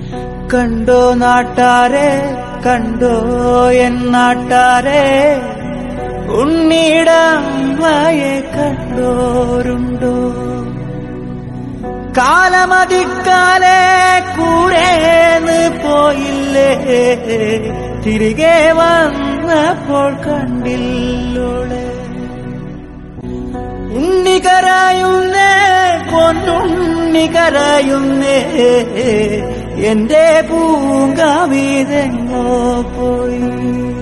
കണ്ടോ നാട്ടാരെ കണ്ടോ എൻ നാട്ടാരെ ഉണ്ണിടമ്മയെ കണ്ടോരുണ്ടോ കാലമതിക്കാലെ കൂരേന്ന് പോയില്ലേ തിരികെ വന്നപ്പോൾ കണ്ടില്ലോളെ ഉണ്ണി കരയുന്നേ പൊന്നുണ്ണി കരയുന്നേ എന്റെ പൂങ്കാവിതെങ്ങോ പോയി